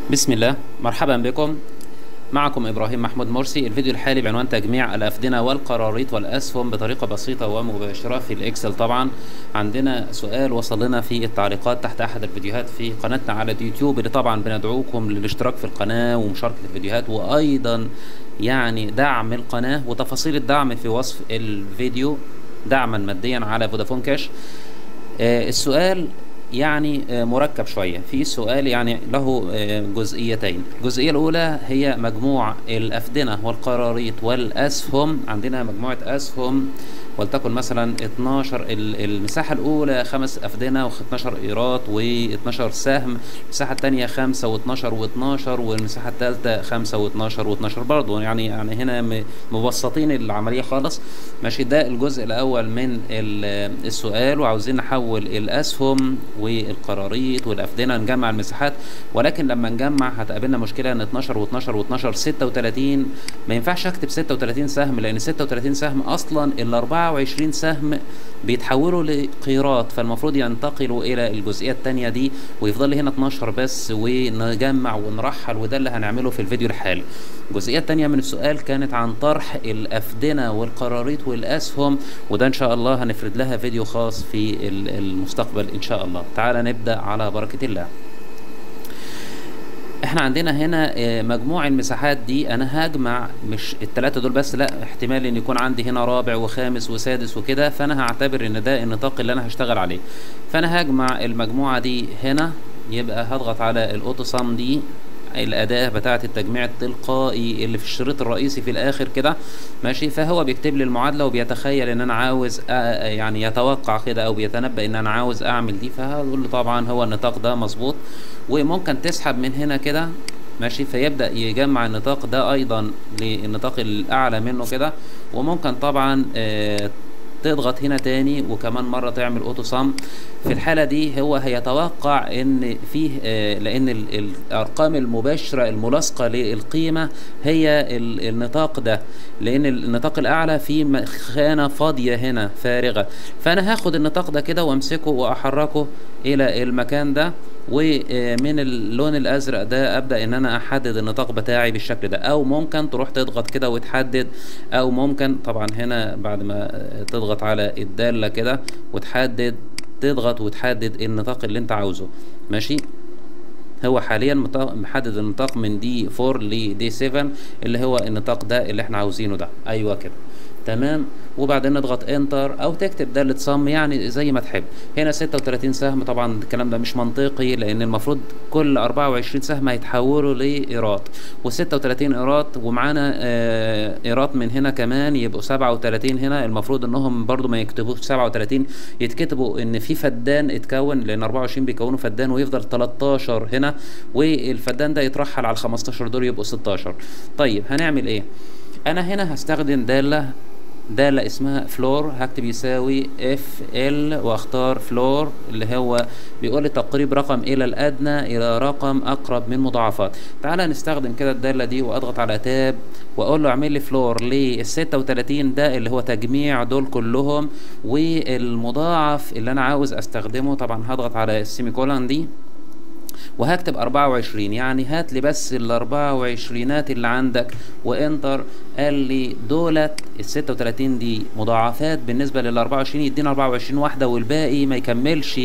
بسم الله مرحبا بكم معكم إبراهيم محمود مرسي الفيديو الحالي بعنوان تجميع الأفدنة والقراريط والأسهم بطريقة بسيطة ومباشرة في الإكسل طبعا عندنا سؤال وصل لنا في التعليقات تحت أحد الفيديوهات في قناتنا على اليوتيوب اللي طبعا بندعوكم للاشتراك في القناة ومشاركة الفيديوهات وأيضا يعني دعم القناة وتفاصيل الدعم في وصف الفيديو دعما ماديا على فودافون كاش آه السؤال يعني آه، مركب شوية في سؤال يعني له آه، جزئيتين الجزئية الأولى هي مجموع الأفدنة والقراريط والأسهم عندنا مجموعة أسهم ولتكن مثلا 12 ال- المساحة الأولى خمس أفدنة و12 إيرات و12 سهم المساحة الثانية 5 و12 و12 والمساحة الثالثة 5 و12 و12 برضه يعني يعني هنا م- مبسطين العملية خالص ماشي ده الجزء الأول من ال- السؤال وعاوزين نحول الأسهم والقراريط والأفدنة نجمع المساحات ولكن لما نجمع هتقابلنا مشكلة إن 12 و12 و12 36 ما ينفعش أكتب 36 سهم لأن 36 سهم أصلا ال 24 سهم بيتحولوا لقيراط فالمفروض ينتقلوا إلى الجزئية التانية دي ويفضل لي هنا 12 بس ونجمع ونرحل وده اللي هنعمله في الفيديو الحالي الجزئية التانية من السؤال كانت عن طرح الأفدنة والقراريط والأسهم وده إن شاء الله هنفرد لها فيديو خاص في ال- المستقبل إن شاء الله تعالى نبدأ على بركة الله احنا عندنا هنا آه، مجموع المساحات دي انا هجمع مش التلاتة دول بس لا احتمال ان يكون عندي هنا رابع وخامس وسادس وكده فانا هعتبر ان ده النطاق اللي انا هشتغل عليه فانا هجمع المجموعة دي هنا يبقى هضغط على الاوتو سام دي الأداة بتاعة التجميع التلقائي اللي في الشريط الرئيسي في الآخر كده ماشي فهو بيكتب لي المعادلة وبيتخيل إن أنا عاوز أ- يعني يتوقع كده أو بيتنبأ إن أنا عاوز أعمل دي فهقول له طبعا هو النطاق ده مظبوط وممكن تسحب من هنا كده ماشي فيبدأ يجمع النطاق ده أيضا للنطاق الأعلى منه كده وممكن طبعا آه تضغط هنا تاني وكمان مرة تعمل اوتو سام في الحالة دي هو هيتوقع ان فيه آه، لان ال- الارقام المباشرة الملاصقة للقيمة هي ال- النطاق ده لان النطاق الاعلى فيه م- خانة فاضية هنا فارغة فانا هاخد النطاق ده كده وامسكه واحركه الى المكان ده ومن اللون الازرق ده ابدا ان انا احدد النطاق بتاعي بالشكل ده او ممكن تروح تضغط كده وتحدد او ممكن طبعا هنا بعد ما تضغط على الداله كده وتحدد تضغط وتحدد النطاق اللي انت عاوزه ماشي هو حاليا مطا- محدد النطاق من دي 4 لدي 7 اللي هو النطاق ده اللي احنا عاوزينه ده ايوه كده تمام وبعدين نضغط انتر او تكتب دالة صم يعني زي ما تحب هنا 36 سهم طبعا الكلام ده مش منطقي لان المفروض كل 24 سهم هيتحولوا لايرات و36 ايرات ومعانا آه، ايرات من هنا كمان يبقوا 37 هنا المفروض انهم برضو ما يكتبوش 37 يتكتبوا ان في فدان اتكون لان 24 بيكونوا فدان ويفضل 13 هنا والفدان ده يترحل على ال 15 دول يبقوا 16 طيب هنعمل ايه انا هنا هستخدم داله دالة اسمها فلور هكتب يساوي اف ال واختار فلور اللي هو بيقول لي تقريب رقم الى الادنى الى رقم اقرب من مضاعفات تعالى نستخدم كده الدالة دي واضغط على تاب واقول له اعمل لي فلور لل 36 ده اللي هو تجميع دول كلهم والمضاعف اللي انا عاوز استخدمه طبعا هضغط على السيمي كولون دي وهكتب 24 يعني هات لي بس ال 24 اللي عندك وانتر قال لي دولت ال 36 دي مضاعفات بالنسبه لل 24 يدينا 24 واحده والباقي ما يكملش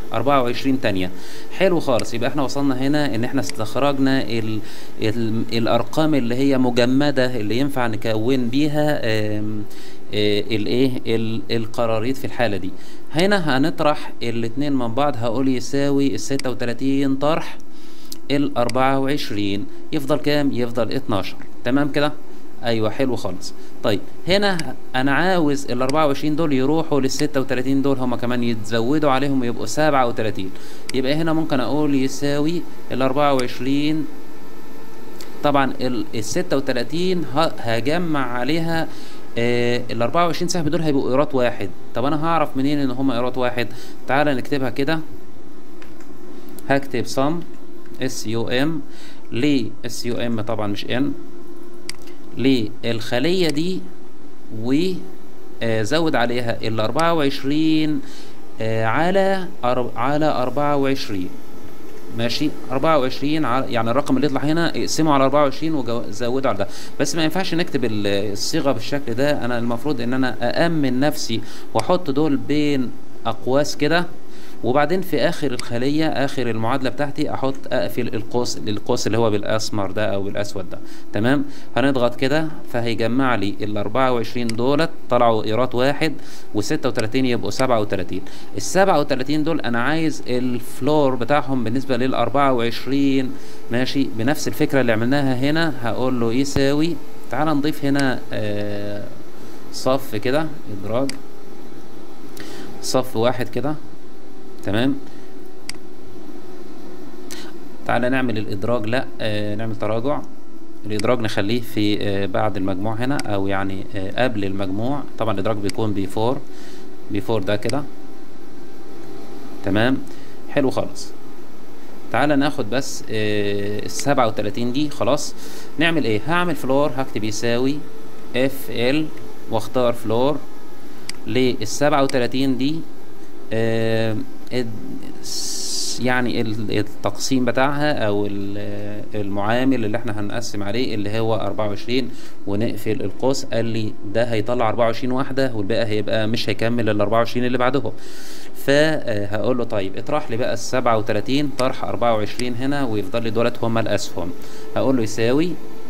24 تانية حلو خالص يبقى احنا وصلنا هنا ان احنا استخرجنا ال ال الارقام اللي هي مجمده اللي ينفع نكون بيها آم، آه، الايه ال- القراريط في الحاله دي هنا هنطرح الاتنين من بعض هقول يساوي ال 36 طرح ال 24 يفضل كام يفضل 12 تمام كده ايوه حلو خالص طيب هنا انا عاوز ال 24 دول يروحوا لل 36 دول هما كمان يتزودوا عليهم يبقوا 37 يبقى هنا ممكن اقول يساوي ال 24 طبعا ال ال 36 ه- هجمع عليها آه ال 24 سهم دول هيبقوا ايراد واحد طب انا هعرف منين ان هم ايراد واحد تعالى نكتبها كده هكتب sum اس يو ام ليه اس يو ام طبعا مش ان للخلية دي وزود عليها ال 24 آه على أر- على 24 ماشي 24 على يعني الرقم اللي يطلع هنا اقسمه على 24 وزوده على ده بس ما ينفعش نكتب ال- الصيغه بالشكل ده انا المفروض ان انا أأمن نفسي واحط دول بين اقواس كده وبعدين في اخر الخليه اخر المعادله بتاعتي احط اقفل القوس القوس اللي هو بالاسمر ده او بالاسود ده تمام هنضغط كده فهيجمع لي ال 24 دولت طلعوا ايراد واحد و36 يبقوا 37 ال 37 دول انا عايز الفلور بتاعهم بالنسبه لل 24 ماشي بنفس الفكره اللي عملناها هنا هقول له يساوي تعال نضيف هنا آه صف كده ادراج صف واحد كده تمام تعالى نعمل الادراج لا آه نعمل تراجع الادراج نخليه في آه بعد المجموع هنا او يعني آه قبل المجموع طبعا الادراج بيكون بيفور بيفور ده كده تمام حلو خالص تعالى ناخد بس آه السبعة وتلاتين دي خلاص نعمل ايه هعمل فلور هكتب يساوي اف ال واختار فلور للسبعة وتلاتين دي آه يعني التقسيم بتاعها او المعامل اللي احنا هنقسم عليه اللي هو 24 ونقفل القوس قال لي ده هيطلع 24 واحده والباقي هيبقى مش هيكمل ال 24 اللي بعدهم فهقول له طيب اطرح لي بقى ال 37 طرح 24 هنا ويفضل لي دولت هما الاسهم هقول له يساوي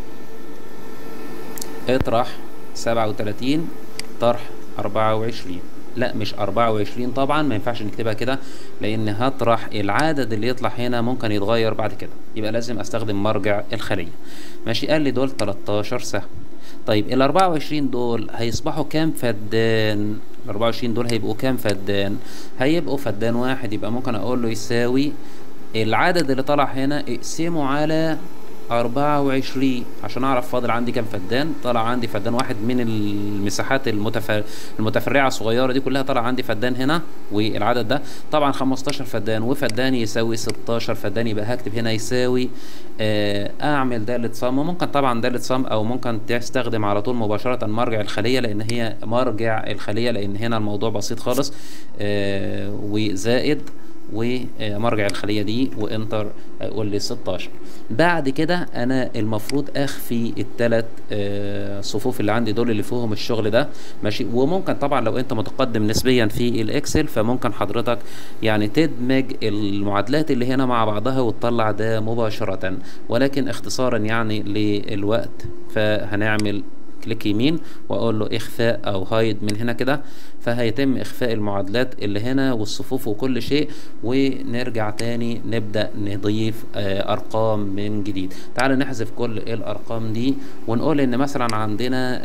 اطرح 37 طرح 24 لا مش 24 طبعا ما ينفعش نكتبها كده لان هطرح العدد اللي يطلع هنا ممكن يتغير بعد كده يبقى لازم استخدم مرجع الخليه ماشي قال لي دول 13 سهم طيب ال 24 دول هيصبحوا كام فدان ال 24 دول هيبقوا كام فدان هيبقوا فدان واحد يبقى ممكن اقول له يساوي العدد اللي طلع هنا اقسمه على أربعة وعشرين عشان أعرف فاضل عندي كام فدان طلع عندي فدان واحد من المساحات المتفر... المتفرعة الصغيرة دي كلها طلع عندي فدان هنا والعدد ده طبعا 15 فدان وفدان يساوي 16 فدان يبقى هكتب هنا يساوي آه أعمل دالة صم وممكن طبعا دالة صم أو ممكن تستخدم على طول مباشرة مرجع الخلية لأن هي مرجع الخلية لأن هنا الموضوع بسيط خالص آه وزائد ومرجع الخليه دي وانتر اقول لي 16 بعد كده انا المفروض اخفي الثلاث صفوف اللي عندي دول اللي فيهم الشغل ده ماشي وممكن طبعا لو انت متقدم نسبيا في الاكسل فممكن حضرتك يعني تدمج المعادلات اللي هنا مع بعضها وتطلع ده مباشره ولكن اختصارا يعني للوقت فهنعمل كليك يمين واقول له اخفاء او هايد من هنا كده فهيتم اخفاء المعادلات اللي هنا والصفوف وكل شيء ونرجع تاني نبدا نضيف آه ارقام من جديد تعال نحذف كل الارقام دي ونقول ان مثلا عندنا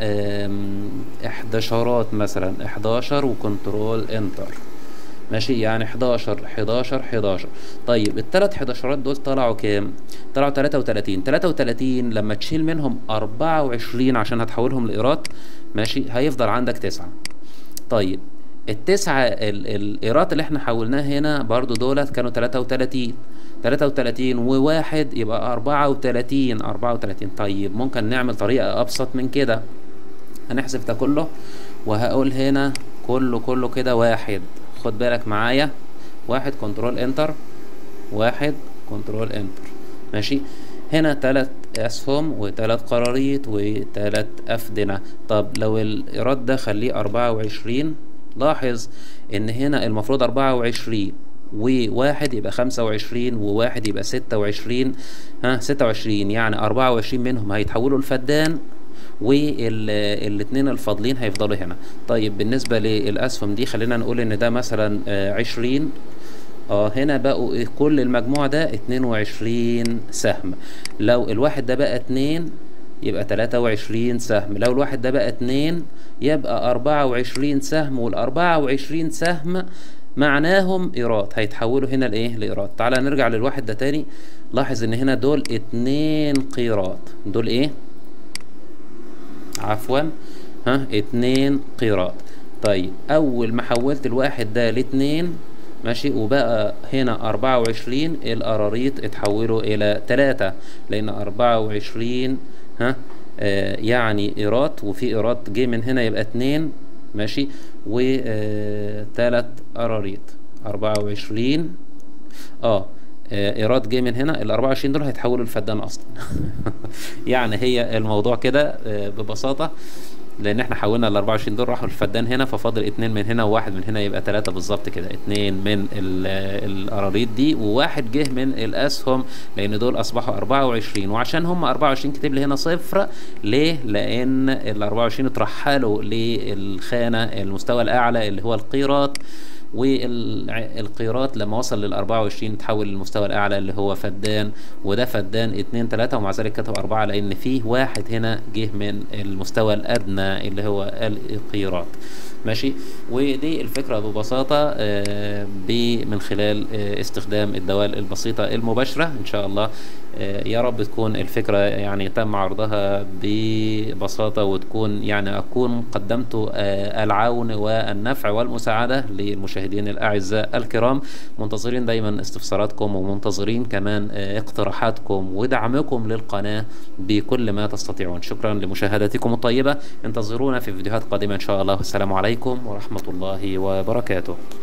احداشرات مثلا 11 وكنترول انتر ماشي يعني 11 11 11 طيب الثلاث 11 دول طلعوا كام طلعوا 33 33 لما تشيل منهم 24 عشان هتحولهم لايراد ماشي هيفضل عندك 9 طيب التسعة الايراد اللي احنا حولناه هنا برضو دولت كانوا 33 33 وواحد يبقى 34 34 طيب ممكن نعمل طريقة ابسط من كده هنحذف ده كله وهقول هنا كله كله كده واحد خد بالك معايا واحد كنترول انتر واحد كنترول انتر ماشي هنا تلات اسهم وتلات قراريط وتلات افدنة طب لو الايراد ده خليه اربعة وعشرين لاحظ ان هنا المفروض اربعة وعشرين وواحد يبقى خمسة وعشرين وواحد يبقى ستة وعشرين ها ستة وعشرين يعني أربعة وعشرين منهم هيتحولوا لفدان والاثنين الفاضلين هيفضلوا هنا طيب بالنسبة للأسهم دي خلينا نقول إن ده مثلا عشرين اه هنا بقوا كل المجموع ده اتنين وعشرين سهم لو الواحد ده بقى اتنين يبقى تلاتة وعشرين سهم لو الواحد ده بقى اتنين يبقى أربعة وعشرين سهم والأربعة وعشرين سهم معناهم إيراد هيتحولوا هنا لإيه لإيراد تعالى نرجع للواحد ده تاني لاحظ إن هنا دول اتنين قيراط دول إيه عفوا ها اتنين قيراط طيب اول ما حولت الواحد ده لاتنين ماشي وبقى هنا أربعة وعشرين القراريط اتحولوا إلى تلاتة لأن أربعة وعشرين ها آه يعني إيراد وفي إيراد جه من هنا يبقى اتنين ماشي وتلات قراريط أربعة وعشرين اه آه، ايراد جه من هنا ال 24 دول هيتحولوا لفدان اصلا يعني هي الموضوع كده آه، ببساطه لان احنا حولنا ال 24 دول راحوا الفدان هنا ففاضل اتنين من هنا وواحد من هنا يبقى تلاتة بالظبط كده اتنين من ال- القراريط دي وواحد جه من الاسهم لان دول اصبحوا 24 وعشان هم 24 كتب لي هنا صفر ليه لان ال 24 اترحلوا للخانه المستوى الاعلى اللي هو القيراط والقيراط لما وصل لل 24 تحول للمستوى الاعلى اللي هو فدان وده فدان 2 3 ومع ذلك كتب 4 لان فيه واحد هنا جه من المستوى الادنى اللي هو القيراط ماشي ودي الفكره ببساطه آه، ب- من خلال آه، استخدام الدوال البسيطه المباشره ان شاء الله آه، يا رب تكون الفكره يعني تم عرضها ببساطه وتكون يعني اكون قدمت آه، العون والنفع والمساعده للمشاهدين الاعزاء الكرام منتظرين دايما استفساراتكم ومنتظرين كمان آه، اقتراحاتكم ودعمكم للقناه بكل ما تستطيعون شكرا لمشاهدتكم الطيبه انتظرونا في فيديوهات قادمه ان شاء الله والسلام عليكم ورحمه الله وبركاته